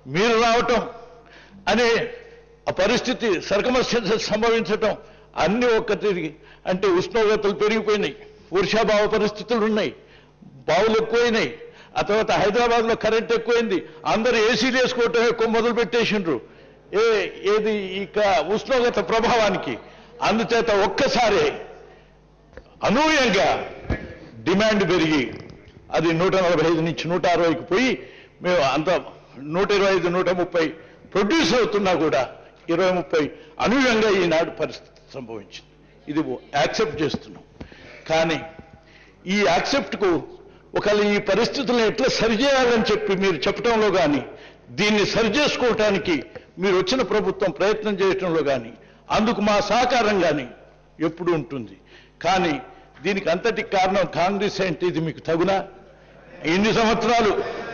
మీరు రావటం అనే ఆ పరిస్థితి సర్కమస్టెన్సెస్ సంభవించటం అన్ని ఒక్కటికి అంటే ఉష్ణోగ్రతలు పెరిగిపోయినాయి వర్షాభావ పరిస్థితులు ఉన్నాయి బావులు ఎక్కువైనాయి ఆ తర్వాత హైదరాబాద్లో కరెంట్ ఎక్కువైంది అందరూ ఏసీలు వేసుకోవటం ఎక్కువ మొదలు పెట్టేసిండ్రు ఏ ఏది ఇక ఉష్ణోగ్రత ప్రభావానికి అందుచేత ఒక్కసారి అనూహ్యంగా డిమాండ్ పెరిగి అది నూట నలభై ఐదు నుంచి నూట అరవైకి పోయి మేము అంత నూట ఇరవై ఐదు నూట ముప్పై ప్రొడ్యూస్ అవుతున్నా కూడా ఇరవై ముప్పై అనూహ్యంగా ఈనాడు పరిస్థితి సంభవించింది ఇది యాక్సెప్ట్ చేస్తున్నాం కానీ ఈ యాక్సెప్ట్కు ఒకవేళ ఈ పరిస్థితులను ఎట్లా సరిచేయాలని చెప్పి మీరు చెప్పడంలో కానీ దీన్ని సరిచేసుకోవటానికి మీరు వచ్చిన ప్రభుత్వం ప్రయత్నం చేయటంలో కానీ అందుకు మా సహకారం కానీ ఎప్పుడు ఉంటుంది కానీ దీనికి అంతటికి కారణం కాంగ్రెస్ అంటే ఇది మీకు తగునా ఇన్ని సంవత్సరాలు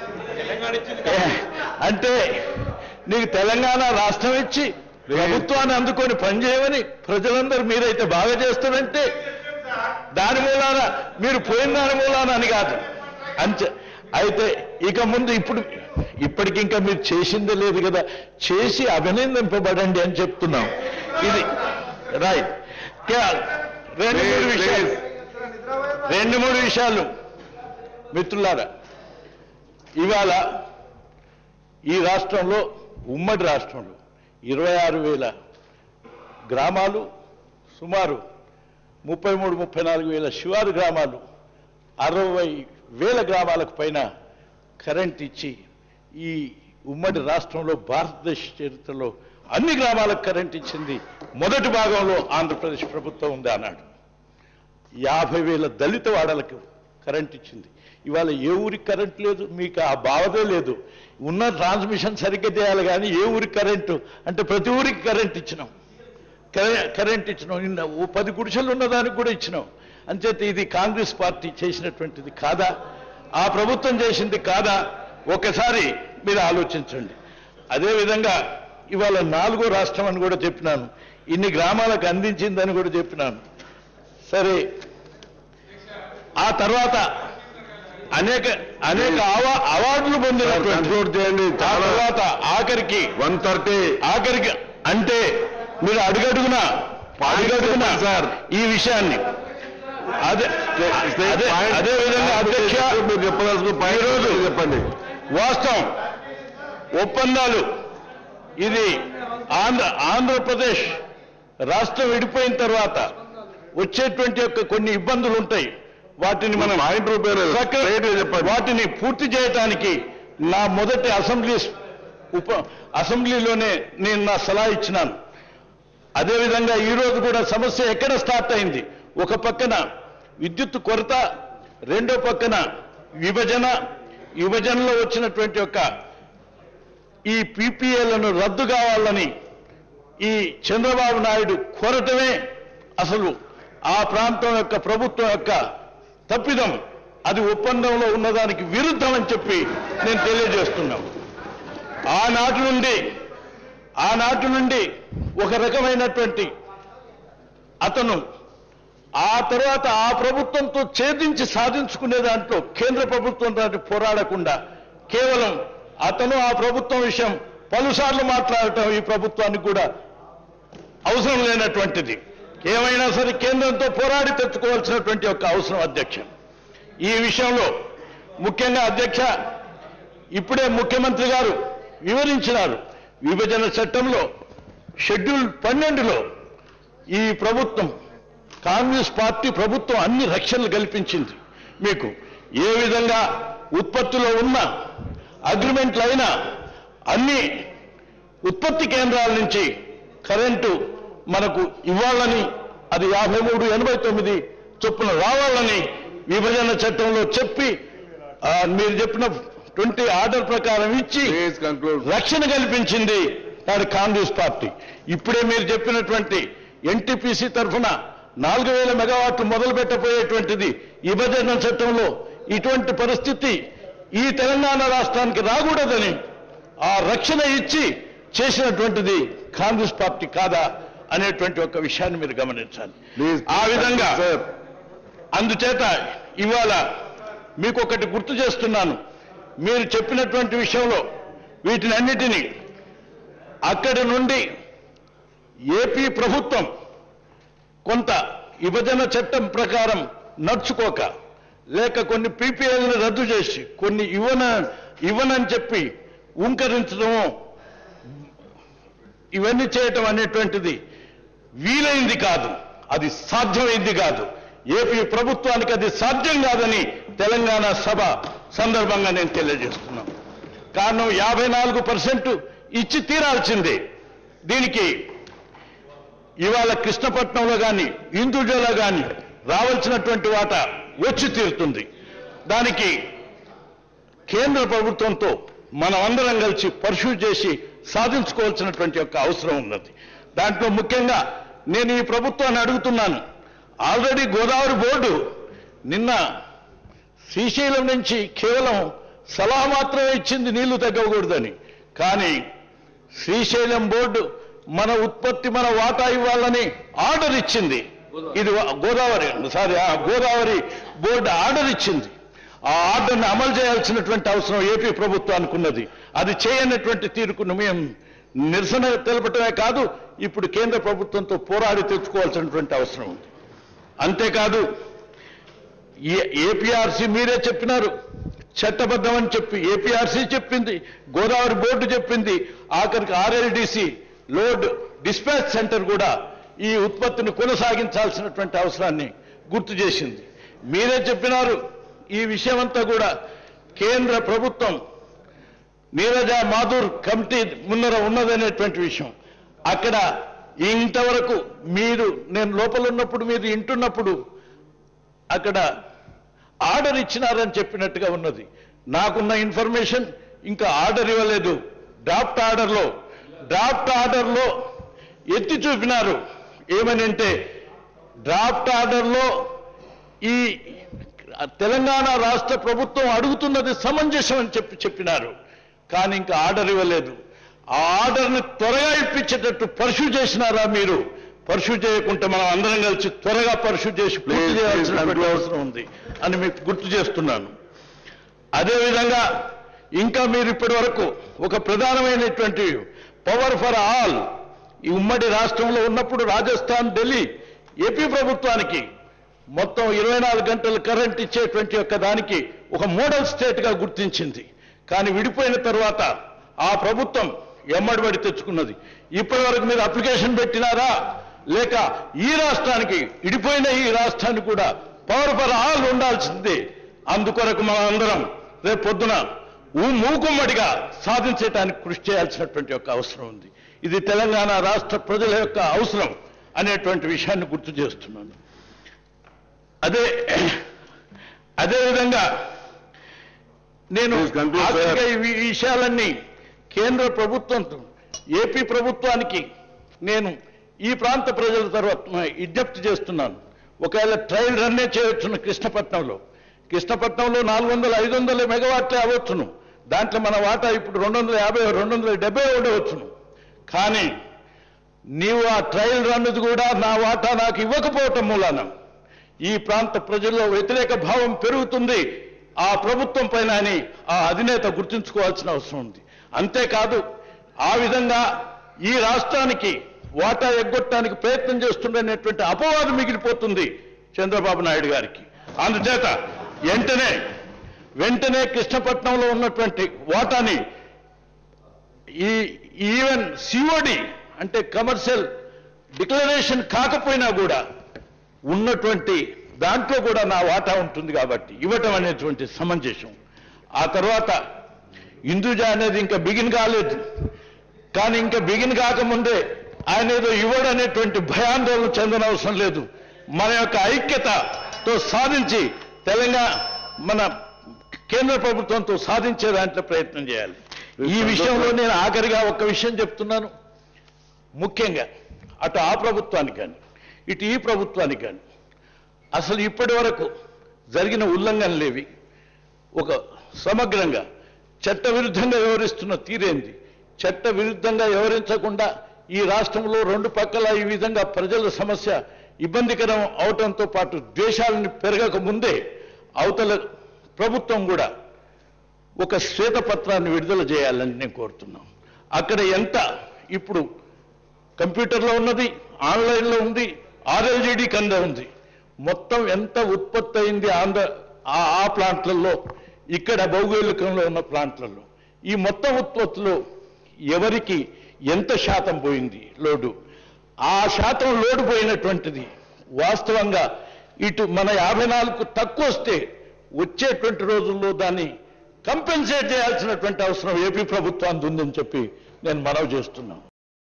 ఏ, అంటే నీకు తెలంగాణ రాష్ట్రం ఇచ్చి ప్రభుత్వాన్ని అందుకొని పనిచేయమని ప్రజలందరూ మీరైతే బాగా చేస్తారంటే దాని మూలాన మీరు పోయిన దాని మూలాన అని కాదు అంచే అయితే ఇక ముందు ఇప్పుడు ఇప్పటికి ఇంకా మీరు చేసిందే లేదు కదా చేసి అభినందింపబడండి అని చెప్తున్నాం ఇది రైట్ రెండు మూడు విషయాలు రెండు మూడు విషయాలు మిత్రులారా ఇవాళ ఈ రాష్ట్రంలో ఉమ్మడి రాష్ట్రంలో ఇరవై ఆరు వేల గ్రామాలు సుమారు ముప్పై మూడు ముప్పై నాలుగు వేల శివారు గ్రామాలు అరవై వేల గ్రామాలకు పైన కరెంట్ ఇచ్చి ఈ ఉమ్మడి రాష్ట్రంలో భారతదేశ చరిత్రలో అన్ని గ్రామాలకు కరెంట్ ఇచ్చింది మొదటి భాగంలో ఆంధ్రప్రదేశ్ ప్రభుత్వం ఉంది అన్నాడు యాభై వేల దళిత వాడలకు కరెంట్ ఇచ్చింది ఇవాళ ఏ ఊరికి కరెంట్ లేదు మీకు ఆ బావదే లేదు ఉన్న ట్రాన్స్మిషన్ సరిగ్గా చేయాలి కానీ ఏ ఊరికి కరెంటు అంటే ప్రతి ఊరికి కరెంట్ ఇచ్చినాం కరె- కరెంట్ ఇచ్చినాం నిన్న ఓ పది గుడిసెలు ఉన్నదానికి కూడా ఇచ్చినాం అంచేత ఇది కాంగ్రెస్ పార్టీ చేసినటువంటిది కాదా ఆ ప్రభుత్వం చేసింది కాదా ఒకసారి మీరు ఆలోచించండి అదేవిధంగా ఇవాళ నాలుగో రాష్ట్రం అని కూడా చెప్పినాను ఇన్ని గ్రామాలకు అందించిందని కూడా చెప్పినాను సరే ఆ తర్వాత అనేక అనేక అవా అవార్డులు పొందినటువంటి కంక్లూడ్ చేయండి ఆ చాలా తర్వాత ఆఖరికి వన్ థర్టీ ఆఖరికి అంటే మీరు అడుగడుగున అడుగడుగున సార్. ఈ విషయాన్ని అదే అదే అదే విధంగా అధ్యక్ష మీరు చెప్పదలుచుకున్న ఈరోజు పాయింట్ చెప్పండి వాస్తవం ఒప్పందాలు ఇది ఆంధ్ర ఆంధ్రప్రదేశ్ రాష్ట్రం విడిపోయిన తర్వాత వచ్చేటువంటి యొక్క కొన్ని ఇబ్బందులు ఉంటాయి వాటిని మనం పాయింట్ రూపాయలు చక్కగా straight గా చెప్పండి వాటిని పూర్తి చేయడానికి నా మొదటి అసెంబ్లీ ఉప అసెంబ్లీలోనే నేను నా సలహా ఇచ్చినాను అదేవిధంగా ఈ రోజు కూడా సమస్య ఎక్కడ స్టార్ట్ అయింది ఒక పక్కన విద్యుత్ కొరత రెండో పక్కన విభజన విభజనలో వచ్చినటువంటి యొక్క ఈ పీపీఏలను రద్దు కావాలని ఈ చంద్రబాబు నాయుడు కోరటమే అసలు ఆ ప్రాంతం యొక్క ప్రభుత్వం యొక్క తప్పిదం అది ఒప్పందంలో ఉన్నదానికి విరుద్ధం అని చెప్పి నేను తెలియజేస్తున్నాను ఆనాటి నుండి ఆనాటి నుండి ఒక రకమైనటువంటి అతను ఆ తర్వాత ఆ ప్రభుత్వంతో ఛేదించి సాధించుకునే దాంట్లో కేంద్ర ప్రభుత్వం దాన్ని పోరాడకుండా కేవలం అతను ఆ ప్రభుత్వం విషయం పలుసార్లు మాట్లాడటం ఈ ప్రభుత్వానికి కూడా అవసరం లేనటువంటిది ఏమైనా సరే కేంద్రంతో పోరాడి తెచ్చుకోవాల్సినటువంటి ఒక అవసరం అధ్యక్ష ఈ విషయంలో ముఖ్యంగా అధ్యక్ష ఇప్పుడే ముఖ్యమంత్రి గారు వివరించినారు విభజన చట్టంలో షెడ్యూల్ పన్నెండులో ఈ ప్రభుత్వం కాంగ్రెస్ పార్టీ ప్రభుత్వం అన్ని రక్షణలు కల్పించింది మీకు ఏ విధంగా ఉత్పత్తిలో ఉన్న అగ్రిమెంట్లు అయినా అన్ని ఉత్పత్తి కేంద్రాల నుంచి కరెంటు మనకు ఇవ్వాలని అది యాభై మూడు ఎనభై తొమ్మిది చొప్పున రావాలని విభజన చట్టంలో చెప్పి ఆ, మీరు చెప్పిన ట్వంటీ ఆర్డర్ ప్రకారం ఇచ్చి ప్లీజ్ కంక్లూడ్ రక్షణ కల్పించింది నాడు కాంగ్రెస్ పార్టీ ఇప్పుడే మీరు చెప్పినటువంటి ఎన్టీపీసీ తరఫున నాలుగు వేల మెగావాట్లు మొదలు పెట్టబోయేటువంటిది విభజన చట్టంలో ఇటువంటి పరిస్థితి ఈ తెలంగాణ రాష్ట్రానికి రాకూడదని ఆ రక్షణ ఇచ్చి చేసినటువంటిది కాంగ్రెస్ పార్టీ కాదా అనేటువంటి ఒక విషయాన్ని మీరు గమనించాలి ప్లీజ్ ఆ విధంగా సార్ అందుచేత ఇవాళ మీకు ఒకటి గుర్తు చేస్తున్నాను మీరు చెప్పినటువంటి విషయంలో వీటినన్నిటినీ అక్కడి నుండి ఏపీ ప్రభుత్వం కొంత విభజన చట్టం ప్రకారం నడుచుకోక లేక కొన్ని పీపీఎల్ని రద్దు చేసి కొన్ని ఇవ్వన ఇవ్వనని చెప్పి ఉంకరించడము ఇవన్నీ చేయటం అనేటువంటిది వీలైంది కాదు అది సాధ్యమైంది కాదు ఏపీ ప్రభుత్వానికి అది సాధ్యం కాదని తెలంగాణ సభ సందర్భంగా నేను తెలియజేస్తున్నాను కారణం యాభై నాలుగు పర్సెంట్ ఇచ్చి తీరాల్సిందే దీనికి ఇవాళ కృష్ణపట్నంలో కానీ హిందూజలో కానీ రావాల్సినటువంటి వాట వచ్చి తీరుతుంది దానికి కేంద్ర ప్రభుత్వంతో మనం అందరం కలిసి పర్సూ చేసి సాధించుకోవాల్సినటువంటి యొక్క అవసరం ఉన్నది దాంట్లో ముఖ్యంగా నేను ఈ ప్రభుత్వాన్ని అడుగుతున్నాను ఆల్రెడీ గోదావరి బోర్డు నిన్న శ్రీశైలం నుంచి కేవలం సలహా మాత్రమే ఇచ్చింది నీళ్లు తగ్గకూడదని కానీ శ్రీశైలం బోర్డు మన ఉత్పత్తి మన వాటా ఇవ్వాలని ఆర్డర్ ఇచ్చింది ఇది వా- గోదావరి సారీ ఆ గోదావరి బోర్డు ఆర్డర్ ఇచ్చింది ఆ ఆర్డర్ని అమలు చేయాల్సినటువంటి అవసరం ఏపీ ప్రభుత్వానికి ఉన్నది అది చేయనటువంటి తీరుకు మేము నిరసన తెలపటమే కాదు ఇప్పుడు కేంద్ర ప్రభుత్వంతో పోరాడి తెచ్చుకోవాల్సినటువంటి అవసరం ఉంది అంతేకాదు ఏపీఆర్సీ మీరే చెప్పినారు చట్టబద్ధం అని చెప్పి ఏపీఆర్సీ చెప్పింది గోదావరి బోర్డు చెప్పింది ఆఖరికి ఆర్ఎల్డిసి లోడ్ డిస్పాచ్ సెంటర్ కూడా ఈ ఉత్పత్తిని కొనసాగించాల్సినటువంటి అవసరాన్ని గుర్తు చేసింది మీరే చెప్పినారు ఈ విషయమంతా కూడా కేంద్ర ప్రభుత్వం నీరజ మాధుర్ కమిటీ మున్నర ఉన్నదనేటువంటి విషయం అక్కడ ఇంతవరకు మీరు నేను లోపల ఉన్నప్పుడు మీరు ఇంటున్నప్పుడు అక్కడ ఆర్డర్ ఇచ్చినారని చెప్పినట్టుగా ఉన్నది నాకున్న ఇన్ఫర్మేషన్ ఇంకా ఆర్డర్ ఇవ్వలేదు డ్రాఫ్ట్ ఆర్డర్లో డ్రాఫ్ట్ ఆర్డర్లో ఎత్తి చూపినారు ఏమని అంటే డ్రాఫ్ట్ ఆర్డర్లో ఈ తెలంగాణ రాష్ట్ర ప్రభుత్వం అడుగుతున్నది సమంజసం అని చెప్పి చెప్పినారు కానీ ఇంకా ఆర్డర్ ఇవ్వలేదు ఆ ఆర్డర్ని త్వరగా ఇప్పించేటట్టు పర్సూ చేసినారా మీరు పర్సూ చేయకుంటే మనం అందరం కలిసి త్వరగా పర్సూ చేసి పూర్తి Please, చేయాల్సినటువంటి please, అవసరం ఉంది అని మీకు గుర్తు చేస్తున్నాను అదేవిధంగా ఇంకా మీరు ఇప్పటి వరకు ఒక ప్రధానమైనటువంటి పవర్ ఫర్ ఆల్ ఈ ఉమ్మడి రాష్ట్రంలో ఉన్నప్పుడు రాజస్థాన్ ఢిల్లీ ఏపీ ప్రభుత్వానికి మొత్తం ఇరవై నాలుగు గంటలు కరెంట్ ఇచ్చేటువంటి యొక్క దానికి ఒక మోడల్ స్టేట్ గా గుర్తించింది కానీ విడిపోయిన తర్వాత ఆ ప్రభుత్వం ఎమ్మడిబడి తెచ్చుకున్నది ఇప్పటి వరకు మీరు అప్లికేషన్ పెట్టినారా లేక ఈ రాష్ట్రానికి ఇడిపోయిన ఈ రాష్ట్రాన్ని కూడా పవర్ ఫర్ ఆల్ ఉండాల్సిందే అందుకొరకు మనం అందరం రేపు పొద్దున ఊ- మూకుమ్మడిగా సాధించడానికి కృషి చేయాల్సినటువంటి యొక్క అవసరం ఉంది ఇది తెలంగాణ రాష్ట్ర ప్రజల యొక్క అవసరం అనేటువంటి విషయాన్ని గుర్తు చేస్తున్నాను అదే అదేవిధంగా నేను Please conclude, sir. ఆఖరిగా ఈ వి- ఈ విషయాలన్నీ కేంద్ర ప్రభుత్వంతో ఏపీ ప్రభుత్వానికి నేను ఈ ప్రాంత ప్రజల తర్వాత విజ్ఞప్తి చేస్తున్నాను ఒకవేళ ట్రయల్ రన్నే చేయొచ్చును కృష్ణపట్నంలో కృష్ణపట్నంలో నాలుగు వందల ఐదు వందల మెగావాట్లే అవ్వచ్చును దాంట్లో మన వాటా ఇప్పుడు రెండు వందల యాభై రెండు వందల డెబ్బై ఉండవచ్చును కానీ నీవు ఆ ట్రయల్ రన్నుది కూడా నా వాటా నాకు ఇవ్వకపోవటం మూలాన ఈ ప్రాంత ప్రజల్లో వ్యతిరేక భావం పెరుగుతుంది ఆ ప్రభుత్వం పైన అని ఆ అధినేత గుర్తుంచుకోవాల్సిన అవసరం ఉంది అంతేకాదు ఆ విధంగా ఈ రాష్ట్రానికి వాటా ఎగ్గొట్టడానికి ప్రయత్నం చేస్తుండనేటువంటి అపవాదం మిగిలిపోతుంది చంద్రబాబు నాయుడు గారికి అందుచేత వెంటనే వెంటనే కృష్ణపట్నంలో ఉన్నటువంటి వాటాని ఈ ఈవెన్ సిఓడి అంటే కమర్షియల్ డిక్లరేషన్ కాకపోయినా కూడా ఉన్నటువంటి దాంట్లో కూడా నా వాటా ఉంటుంది కాబట్టి ఇవ్వటం అనేటువంటి సమంజసం ఆ తర్వాత హిందూజా అనేది ఇంకా బిగిన్ కాలేదు కానీ ఇంకా బిగిన్ కాకముందే ఆయన ఏదో ఇవ్వడు అనేటువంటి భయాందోళన చెందనవసరం లేదు మన యొక్క ఐక్యతతో సాధించి తెలంగాణ మన కేంద్ర ప్రభుత్వంతో సాధించే దాంట్లో ప్రయత్నం చేయాలి ఈ విషయంలో నేను ఆఖరిగా ఒక విషయం చెప్తున్నాను ముఖ్యంగా అటు ఆ ప్రభుత్వానికి కానీ ఇటు ఈ ప్రభుత్వానికి కానీ అసలు ఇప్పటి వరకు జరిగిన ఉల్లంఘనలేవి ఒక సమగ్రంగా చట్ట విరుద్ధంగా వ్యవహరిస్తున్న తీరేంది చట్ట విరుద్ధంగా వ్యవహరించకుండా ఈ రాష్ట్రంలో రెండు పక్కల ఈ విధంగా ప్రజల సమస్య ఇబ్బందికరం అవటంతో పాటు ద్వేషాలను పెరగక ముందే అవతల ప్రభుత్వం కూడా ఒక శ్వేతపత్రాన్ని విడుదల చేయాలని నేను కోరుతున్నాం అక్కడ ఎంత ఇప్పుడు కంప్యూటర్లో ఉన్నది ఆన్లైన్లో ఉంది ఆర్ఎల్జీడీ కింద ఉంది మొత్తం ఎంత ఉత్పత్తి అయింది ఆంధ్ర ఆ- ఆ ప్లాంట్లలో ఇక్కడ భౌగోళికంలో ఉన్న ప్లాంట్లలో ఈ మొత్తం ఉత్పత్తిలో ఎవరికి ఎంత శాతం పోయింది లోడు ఆ శాతం లోడు పోయినటువంటిది వాస్తవంగా ఇటు మన యాభై నాలుగు తక్కువ వస్తే వచ్చేటువంటి రోజుల్లో దాన్ని కంపెన్సేట్ చేయాల్సినటువంటి అవసరం ఏపీ ప్రభుత్వానికి ఉందని చెప్పి నేను మనవి చేస్తున్నాను